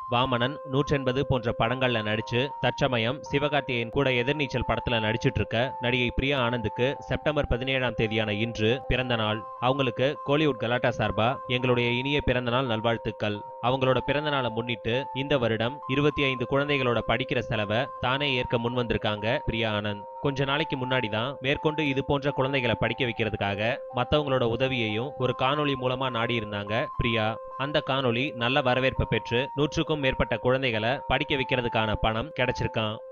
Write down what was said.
வாமனன் நூற்றெண்பது போன்ற படங்கள்ல நடிச்சு தற்சமயம் சிவகார்த்திகேயன் கூட எதிர்நீச்சல் படத்துல நடிச்சிட்டு இருக்க நடிகை பிரியா ஆனந்துக்கு செப்டம்பர் பதினேழாம் தேதியான இன்று பிறந்த நாள் அவங்களுக்கு கோலிவுட் கலாட்டா சார்பா எங்களுடைய இனிய பிறந்த நாள் நல்வாழ்த்துக்கள் அவங்களோட பிறந்த நாளை முன்னிட்டு இந்த வருடம் இருபத்தி ஐந்து குழந்தைகளோட படிக்கிற செலவை தானே ஏற்க முன் வந்திருக்காங்க பிரியா ஆனந்த் கொஞ்ச நாளைக்கு முன்னாடி தான் மேற்கொண்டு இது போன்ற குழந்தைகளை படிக்க வைக்கிறதுக்காக மத்தவங்களோட உதவியையும் ஒரு காணொளி மூலமா நாடி இருந்தாங்க பிரியா அந்த காணொளி நல்ல வரவேற்பை பெற்று நூற்றுக்கும் மேற்பட்ட குழந்தைகளை படிக்க வைக்கிறதுக்கான பணம் கிடைச்சிருக்கான்